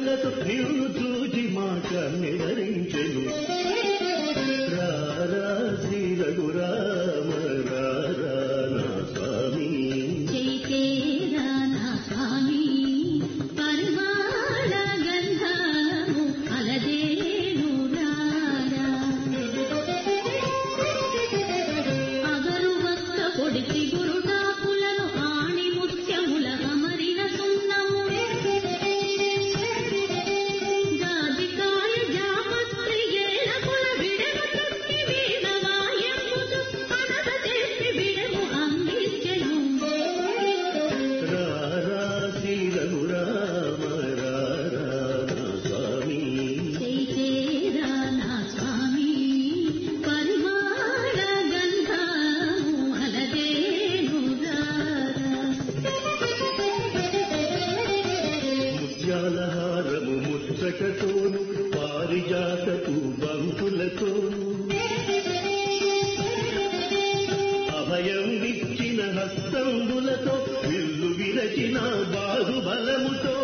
కనులతో నిన్ను చూచి మాట నివరించెను రారా శ్రీ రఘురామ రారా నా స్వామి చైతేరా నా స్వామి పరిమాణ గంధము అలదేను రారా అగరు వక్క పొడిచి గురుటాకులను ఆణి ముత్యముల అమరిన సున్నము జాజికాయ జాపత్రి ఏలకుల విడమ తొట్టి వీణవాయముదు అనద తెట్టి విడము అందించెను రారా శ్రీ రఘురామ రారా నా స్వామి చైతేరా నా స్వామి పరిమాణ గంధము అలదేను ముత్యాలహారము ముచ్చటతోను పారిజాతపు బంకులతోను అభయం ఇచ్చిన హస్తంబులతో విల్లు విరచిన బాహుబలముతో